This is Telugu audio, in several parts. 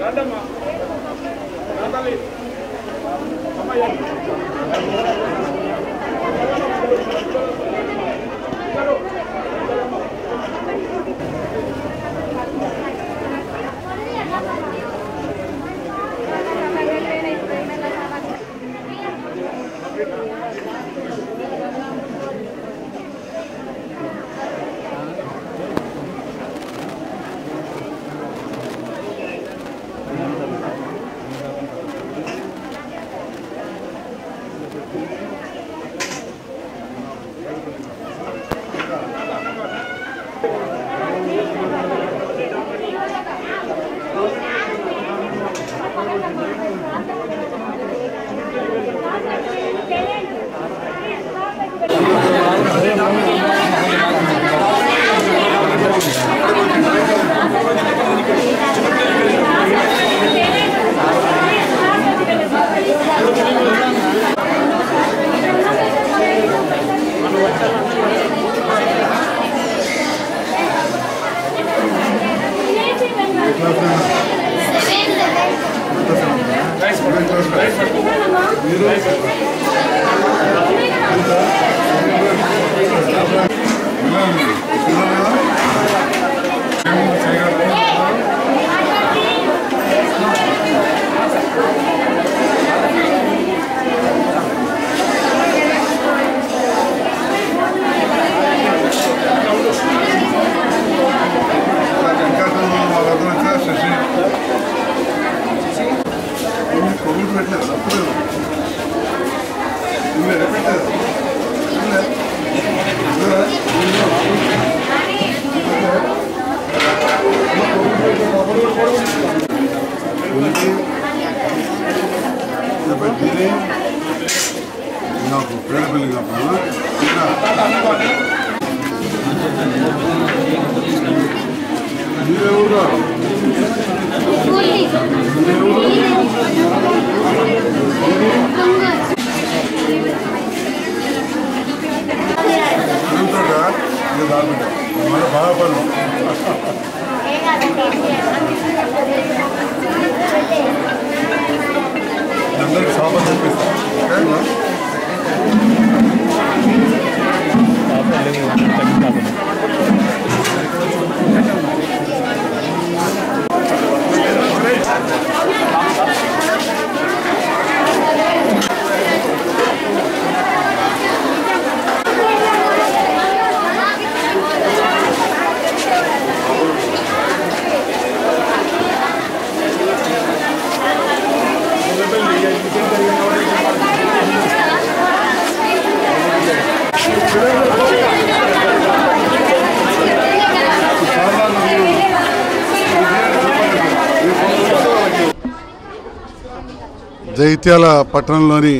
నాకు పేడపల్లి కాపాలా మీరెవరు అనంతగా ఇది దాగుంటా మన బాధపడు అందరికి సాపం చెప్పిస్తాను ఓకేనా జైత్యాల పట్టణంలోని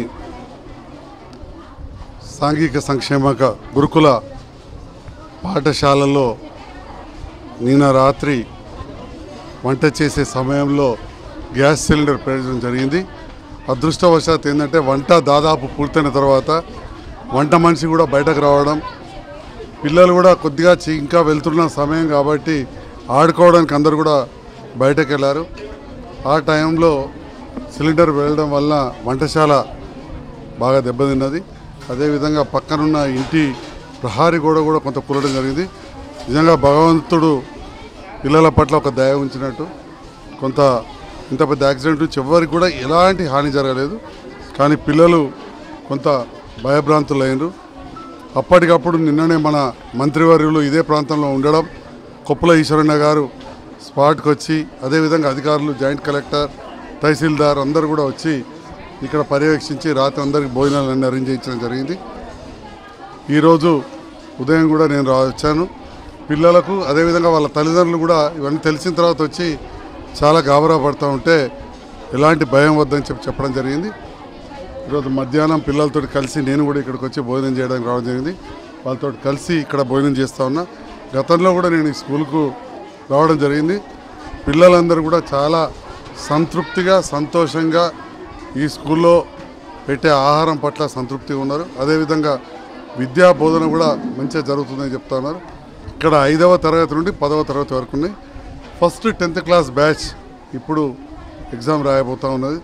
సాంఘిక సంక్షేమక గురుకుల పాఠశాలలో నిన్న రాత్రి వంట చేసే సమయంలో గ్యాస్ సిలిండర్ పేర్చడం జరిగింది అదృష్టవశాత్ ఏంటంటే వంట దాదాపు పూర్తయిన తర్వాత వంట మనిషి కూడా బయటకు రావడం పిల్లలు కూడా కొద్దిగా చి- ఇంకా వెళ్తున్న సమయం కాబట్టి ఆడుకోవడానికి అందరు కూడా బయటకు వెళ్ళారు ఆ టైంలో సిలిండర్ వెళ్ళడం వల్ల వంటశాల బాగా దెబ్బతిన్నది అదేవిధంగా పక్కనున్న ఇంటి ప్రహారీ గోడ కూడా కొంత కూలడం జరిగింది నిజంగా భగవంతుడు పిల్లల పట్ల ఒక దయ ఉంచినట్టు కొంత ఇంత పెద్ద యాక్సిడెంట్ నుంచి ఎవరికి కూడా ఎలాంటి హాని జరగలేదు కానీ పిల్లలు కొంత భయభ్రాంతులైనరు అప్పటికప్పుడు నిన్ననే మన మంత్రివర్యులు ఇదే ప్రాంతంలో ఉండడం కొప్పుల ఈశ్వరన్న గారు స్పాట్కి వచ్చి అదేవిధంగా అధికారులు జాయింట్ కలెక్టర్ తహసీల్దార్ అందరూ కూడా వచ్చి ఇక్కడ పర్యవేక్షించి రాత్రి అందరికి భోజనాలన్నీ అరేంజ్ చేయించడం జరిగింది ఈరోజు ఉదయం కూడా నేను రా వచ్చాను పిల్లలకు అదేవిధంగా వాళ్ళ తల్లిదండ్రులు కూడా ఇవన్నీ తెలిసిన తర్వాత వచ్చి చాలా గాబరా పడుతూ ఉంటే ఎలాంటి భయం వద్దని చెప్పి చెప్పడం జరిగింది ఈరోజు మధ్యాహ్నం పిల్లలతో కలిసి నేను కూడా ఇక్కడికి వచ్చి భోజనం చేయడానికి రావడం జరిగింది వాళ్ళతో కలిసి ఇక్కడ భోజనం చేస్తూ ఉన్నా గతంలో కూడా నేను ఈ స్కూల్కు రావడం జరిగింది పిల్లలందరూ కూడా చాలా సంతృప్తిగా సంతోషంగా ఈ స్కూల్లో పెట్టే ఆహారం పట్ల సంతృప్తిగా ఉన్నారు అదేవిధంగా విద్యా బోధన కూడా మంచిగా జరుగుతుందని చెప్తా ఉన్నారు ఇక్కడ ఐదవ తరగతి నుండి పదవ తరగతి వరకు ఉన్నాయి ఫస్ట్ టెన్త్ క్లాస్ బ్యాచ్ ఇప్పుడు ఎగ్జామ్ రాయబోతూ ఉన్నది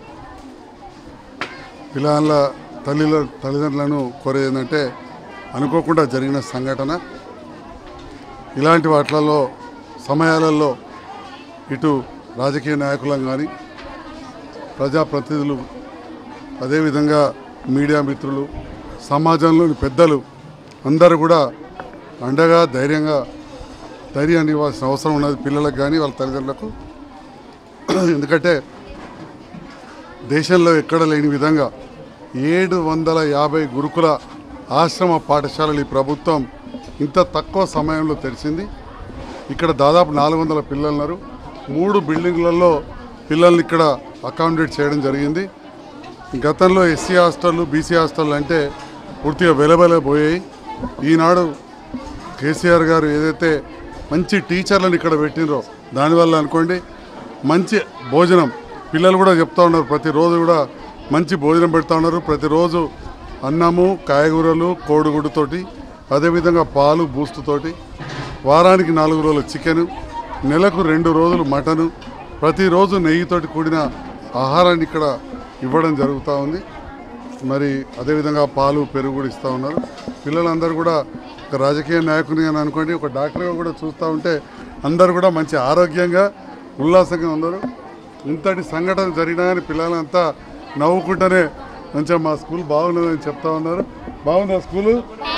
పిల్లల తల్లిల తల్లిదండ్రులను కోరేది ఏంటంటే అనుకోకుండా జరిగిన సంఘటన ఇలాంటి వాటిలలో సమయాలలో ఇటు రాజకీయ నాయకులం కానీ ప్రజాప్రతినిధులు అదేవిధంగా మీడియా మిత్రులు సమాజంలోని పెద్దలు అందరూ కూడా అండగా ధైర్యంగా ధైర్యాన్ని ఇవ్వాల్సిన అవసరం ఉన్నది పిల్లలకు కానీ వాళ్ళ తల్లిదండ్రులకు ఎందుకంటే దేశంలో ఎక్కడ లేని విధంగా ఏడు వందల యాభై గురుకుల ఆశ్రమ పాఠశాలలు ఈ ప్రభుత్వం ఇంత తక్కువ సమయంలో తెరిచింది ఇక్కడ దాదాపు నాలుగు వందల పిల్లలు ఉన్నారు మూడు బిల్డింగ్లలో పిల్లల్ని ఇక్కడ అకామిడేట్ చేయడం జరిగింది గతంలో ఎస్సీ హాస్టళ్ళు బీసీ హాస్టళ్ళు అంటే పూర్తిగా వెలబెల పోయాయి ఈనాడు కేసీఆర్ గారు ఏదైతే మంచి టీచర్లను ఇక్కడ పెట్టినరో దానివల్ల అనుకోండి మంచి భోజనం పిల్లలు కూడా చెప్తా ఉన్నారు ప్రతిరోజు కూడా మంచి భోజనం పెడతా ఉన్నారు ప్రతిరోజు అన్నము కాయగూరలు కోడిగుడ్డుతోటి అదేవిధంగా పాలు బూస్ట్ తోటి వారానికి నాలుగు రోజులు చికెను నెలకు రెండు రోజులు మటను ప్రతిరోజు నెయ్యితోటి కూడిన ఆహారాన్ని ఇక్కడ ఇవ్వడం జరుగుతూ ఉంది మరి అదేవిధంగా పాలు పెరుగు కూడా ఇస్తూ ఉన్నారు పిల్లలందరూ కూడా ఒక రాజకీయ నాయకుని అని అనుకోండి ఒక డాక్టర్గా కూడా చూస్తూ ఉంటే అందరూ కూడా మంచి ఆరోగ్యంగా ఉల్లాసంగా ఉన్నారు ఇంతటి సంఘటన జరిగినా కానీ పిల్లలంతా నవ్వుకుంటూనే మంచిగా మా స్కూల్ బాగున్నదని చెప్తా ఉన్నారు బాగుందా స్కూలు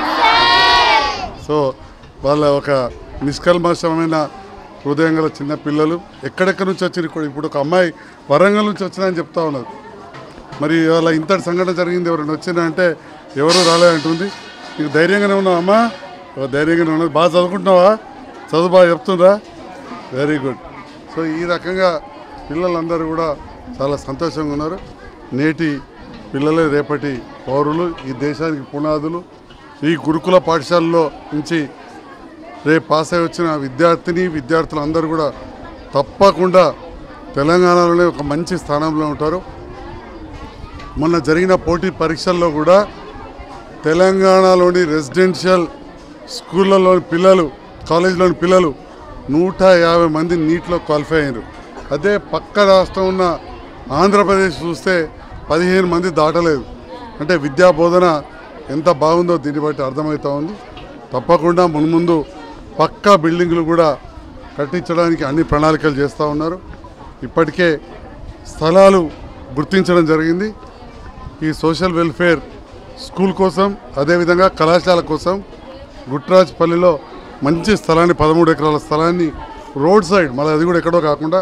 సో వాళ్ళ ఒక నిష్కల్మషమైన హృదయం గల చిన్న పిల్లలు ఎక్కడెక్కడి నుంచి వచ్చి ఇప్పుడు ఒక అమ్మాయి వరంగల్ నుంచి వచ్చిందని చెప్తా ఉన్నారు మరి ఇవాళ ఇంతటి సంఘటన జరిగింది ఎవరైనా వచ్చిందా అంటే ఎవరు రాలే అంటుంది నీకు ధైర్యంగానే ఉన్నావు అమ్మా ఓ, ధైర్యంగానే ఉన్నది బాగా చదువుకుంటున్నావా చదువు బాగా చెప్తుందా వెరీ గుడ్ సో ఈ రకంగా పిల్లలందరూ కూడా చాలా సంతోషంగా ఉన్నారు నేటి పిల్లలే రేపటి పౌరులు ఈ దేశానికి పునాదులు ఈ గురుకుల పాఠశాలలో నుంచి రేపు పాస్ అయి వచ్చిన విద్యార్థిని విద్యార్థులు అందరూ కూడా తప్పకుండా తెలంగాణలోనే ఒక మంచి స్థానంలో ఉంటారు మొన్న జరిగిన పోటీ పరీక్షల్లో కూడా తెలంగాణలోని రెసిడెన్షియల్ స్కూళ్ళలోని పిల్లలు కాలేజీలోని పిల్లలు నూట యాభై మంది నీటిలో క్వాలిఫై అయ్యారు అదే పక్క రాష్ట్రం ఉన్న ఆంధ్రప్రదేశ్ చూస్తే పదిహేను మంది దాటలేదు అంటే విద్యా బోధన ఎంత బాగుందో దీన్ని బట్టి అర్థమవుతా ఉంది తప్పకుండా మున్ముందు పక్కా బిల్డింగ్లు కూడా కట్టించడానికి అన్ని ప్రణాళికలు చేస్తూ ఉన్నారు ఇప్పటికే స్థలాలు గుర్తించడం జరిగింది ఈ సోషల్ వెల్ఫేర్ స్కూల్ కోసం అదేవిధంగా కళాశాల కోసం గుట్రాజ్పల్లిలో మంచి స్థలాన్ని పదమూడు ఎకరాల స్థలాన్ని రోడ్ సైడ్ మళ్ళీ అది కూడా ఎక్కడో కాకుండా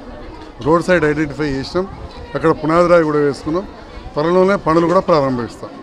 రోడ్ సైడ్ ఐడెంటిఫై చేసినాం అక్కడ పునాది రాయి కూడా వేసుకున్నాం త్వరలోనే పనులు కూడా ప్రారంభిస్తాం